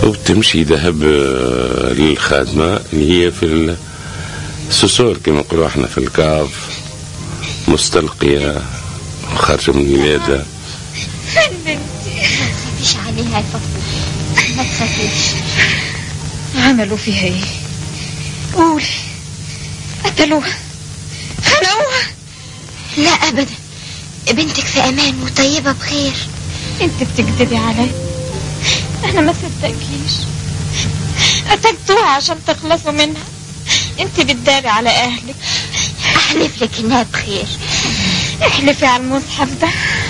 وبتمشي ذهب آه، للخادمة اللي هي في السسور كما نقولوا احنا في الكاف مستلقية خارجة من الولادة بنتي مفيش عليها يا فاطمة ما تخافيش عملوا فيها ايه قولي قتلوها خنقوها لا أبدا بنتك في أمان وطيبة بخير انت بتكذبي علي انا ما صدقكيش قتلتوها عشان تخلصوا منها انت بتداري على اهلك أحلف لك إنها بخير احلفي على المصحف ده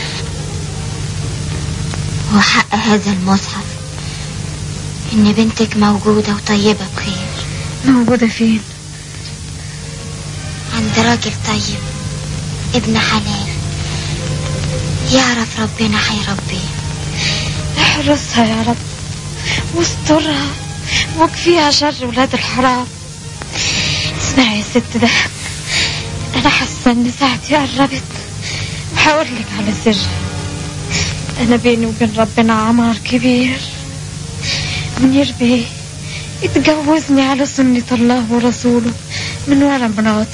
وحق هذا المصحف إن بنتك موجودة وطيبة بخير موجودة فين عند راجل طيب ابن حلال يعرف ربنا هيربيه احرسها يا رب واسترها واكفيها شر ولاد الحرام اسمعي يا ست ده انا حاسه ان ساعتي قربت وهقول لك على سر انا بيني وبين ربنا عمار كبير منير بيه اتجوزني على سنة الله ورسوله من ورا مراته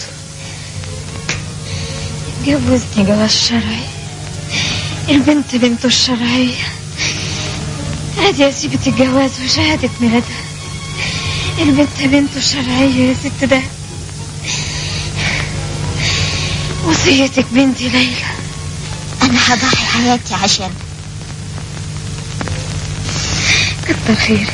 اتجوزني جواز شرعي البنت بنته الشرعية هذه يا سيبة الجواز وشهادة ميلادها البنت بنته الشرعية يا ست ده وصيتك بنتي ليلى أنا هضحي حياتي عشان كتر خير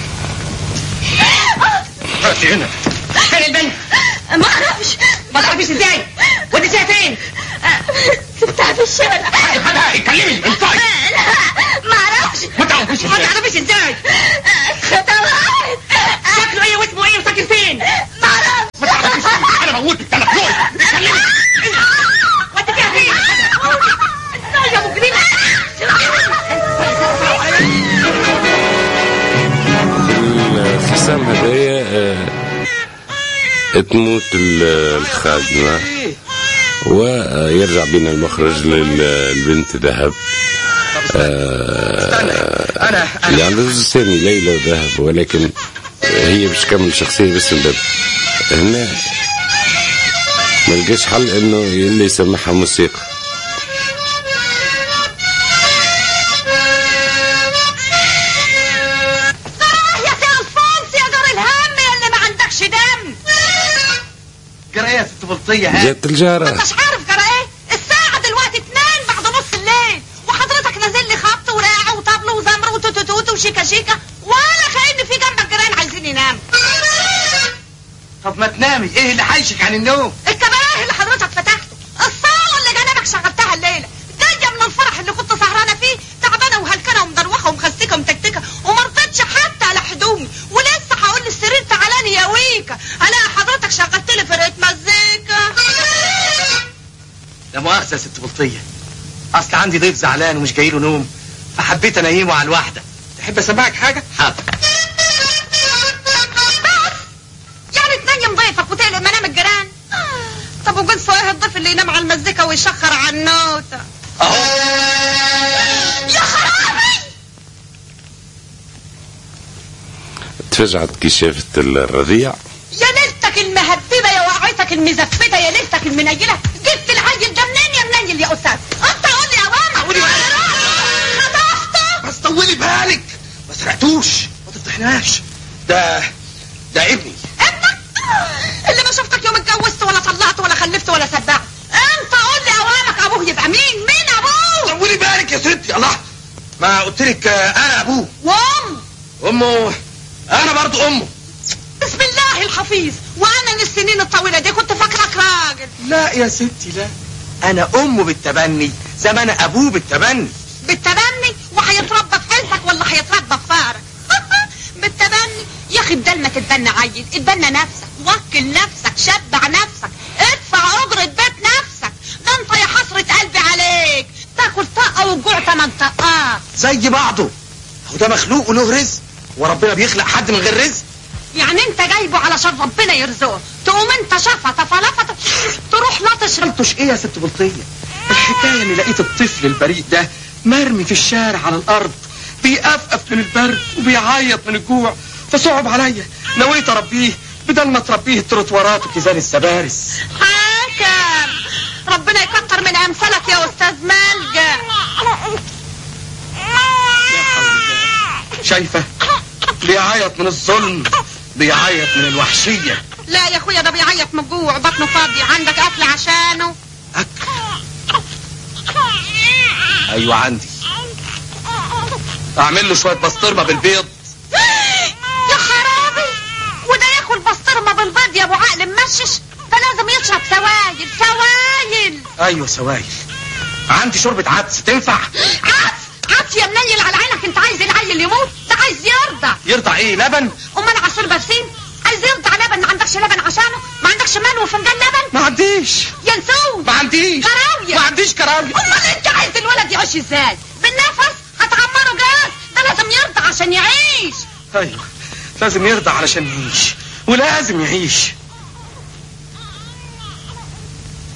رأسي هنا فين البنت؟ ما اعرفش ما تعرفيش ازاي؟ وديتيها فين؟ سبتها في الشارع خدها اتكلمي انطقي ما اعرفش ما تعرفيش ما ازاي؟ تعرفش ازاي خدها واحد شكله ايه واسمه ايه وساكن فين؟ ما اعرفش ما تعرفيش انا موتك ثلاث دول اتكلمي وديتيها فين؟ ازاي يا مجرمة الخصام هذايا آه، تموت ال- الخادمة ويرجع بين المخرج للبنت ذهب آه، انا انا يعني رجل ثاني ليلى وذهب ولكن هي باش تكمل شخصية بس الباب هنا ما لقاش حل انه اللي يسمعها موسيقى يا سي الفونس يا جار الهم يا اللي ما عندكش دم قرايه يا ست بلطيه ها جات الجارة انتش عارف جرى ايه الساعة دلوقتي اتنين بعد نص الليل وحضرتك نازل لي خبط وراعي وطبل وزمر وتوتوتوت وشيكا شيكا ولا كأن في جنبك جيران عايزين يناموا طب ما تنامي ايه اللي حايشك عن النوم؟ الكباريه اللي حضرتك فتحته الصالة اللي جنبك شغلتها الليلة جاية من الفرح اللي كنت سهرانة فيه تعبانة وهلكانة ومدروخة ومخسكة ومتكتكة ومرضتش حتى على حدومي ولسه هقول للسرير تعالاني يا ويكا الاقي حضرتك شغلت لي فرقة مزيكا لا مؤاخذه يا ست بلطيه اصل عندي ضيف زعلان ومش جاي له نوم فحبيت انيمه على الواحده تحب اسمعك حاجه؟ حاضر يعني تنيم ضيفك وتقلق منام الجيران طب وجنس ايه الضيف اللي ينام على المزيكا ويشخر على النوتة اهو يا خرابي تفجعت كي شافت الرضيع يا ليلتك المهببة يا وقعتك المزفتة يا ليلتك المنيلة جبت العيل ده منين يا منيل يا أستاذ أنت قول لي يا ماما قولي بقى. خطفته بس طولي بالك ما سرقتوش ما تفضحناش ده ده ابني ابنك اللي ما شفتك يوم اتجوزت ولا طلعت ولا خلفت ولا سبعت انت قول لي اوامك ابوه يبقى مين مين ابوه طولي بالك يا ستي الله ما قلت لك انا ابوه وام امه انا برضو امه بسم الله الحفيظ وانا من السنين الطويله دي كنت فاكرك راجل لا يا ستي لا انا امه بالتبني زي ما انا ابوه بالتبني بالتبني وهيتربى في حيلتك ولا هيتربى في فارك بالتبني يا اخي بدل ما تتبنى عيل اتبنى نفسك وكل نفسك شبع نفسك ادفع اجرة بيت نفسك ده انت يا حسرة قلبي عليك تاكل طاقة والجوع تمن طاقات زي بعضه هو ده مخلوق وله رزق وربنا بيخلق حد من غير رزق يعني انت جايبه علشان ربنا يرزقه تقوم انت شفطة فلفطة تروح لا تشرب قلتش ايه يا ست بلطية الحكاية اللي لقيت الطفل البريء ده مرمي في الشارع على الارض بيقفقف من البرد وبيعيط من الجوع فصعب عليا نويت اربيه بدل ما تربيه التروتوارات وكيزان السبارس حاكم ربنا يكتر من امثالك يا استاذ ملجأ شايفه بيعيط من الظلم بيعيط من الوحشيه لا يا اخويا ده بيعيط من الجوع بطنه فاضي عندك اكل عشانه اكل ايوه عندي اعمل له شويه بسطرمه بالبيض يا خرابي وده ياكل بسطرمه بالبيض يا ابو عقل ممشش ده لازم يشرب سوايل سوايل ايوه سوايل عندي شوربه عدس تنفع عطس عطس يا منيل على عينك انت عايز العيل يموت ده عايز يرضع يرضع ايه لبن امال عصير برسيم عايز يرضع لبن ما عندكش لبن عشانه ما عندكش مال وفنجان لبن ما عنديش ينسون ما عنديش كراوية. ما عنديش كراويه امال انت عايز الولد يعيش ازاي بالنفس هتعمره جاز ده لازم يرضع عشان يعيش ايوه لازم يرضع علشان يعيش ولازم يعيش